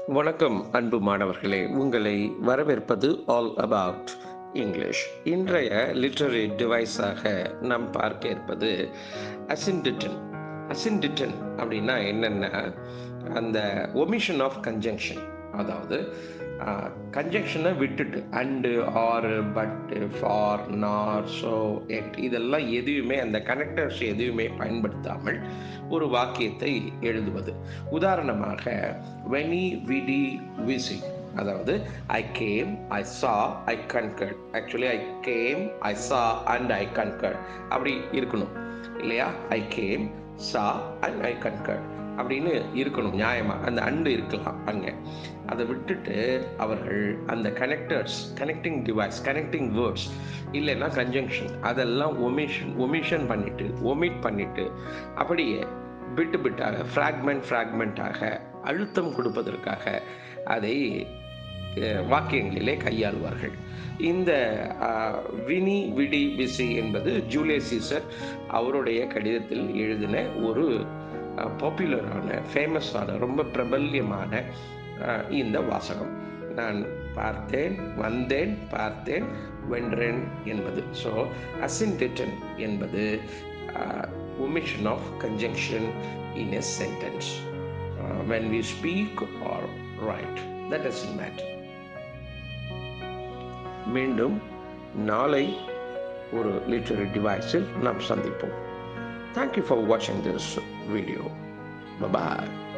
வணக்கம் அன்பு மாணவர்களே உங்களை வரவேற்பது ஆல் அபவுட் இங்கிலீஷ் இன்றைய லிட்டரரி டிவைஸாக நாம் பார்க்க இருப்பது அசின்டிட்டன் அசின்டிட்டன் அப்படின்னா என்னென்னா அந்த ஒமிஷன் ஆஃப் கன்ஜங்ஷன் அதாவது கன்ஜங்ஷனை விட்டுட்டு அண்டு ஆறு பட்டு ஃபார் நார் ஸோ எட் இதெல்லாம் எதுவுமே அந்த கனெக்டர்ஸ் எதுவுமே பயன்படுத்தாமல் ஒரு வாக்கியத்தை எழுதுவது உதாரணமாக வெனி விடி விசி அதாவது ஐ கேம் ஐ சா ஐ கன்கர்ட் ஆக்சுவலி ஐ கேம் ஐ சா அண்ட் ஐ கன்கர்ட் அப்படி இருக்கணும் இல்லையா ஐ கேம் சா அண்ட் ஐ கன்கர்ட் அப்படின்னு இருக்கணும் நியாயமாக அந்த அண்டு இருக்கலாம் அங்கே அதை விட்டுட்டு அவர்கள் அந்த connectors connecting device connecting words இல்லைன்னா கன்ஜங்ஷன் அதெல்லாம் ஒமிஷன் ஒமிஷன் பண்ணிட்டு ஒமிட் பண்ணிட்டு அப்படியே பிட்டு பிட்டாக ஃப்ராக்மெண்ட் ஃப்ராக்மெண்ட்டாக அழுத்தம் கொடுப்பதற்காக அதை வாக்கியங்களிலே கையாளுவார்கள் இந்த வினி விடி பிசி என்பது ஜூலியஸ் சீசர் அவருடைய கடிதத்தில் எழுதின ஒரு பாப்புலரான ஃபேமஸான ரொம்ப பிரபல்யமான இந்த வாசகம் நான் பார்த்தேன் வந்தேன் பார்த்தேன் வென்றேன் என்பது ஸோ அசின்டிட்டன் என்பது omission of conjunction in a sentence when we speak or write that is made மீண்டும் நாளை ஒரு லிட்டரரி டிவைஸில் நாம் சந்திப்போம் Thank you for watching this video. Bye bye.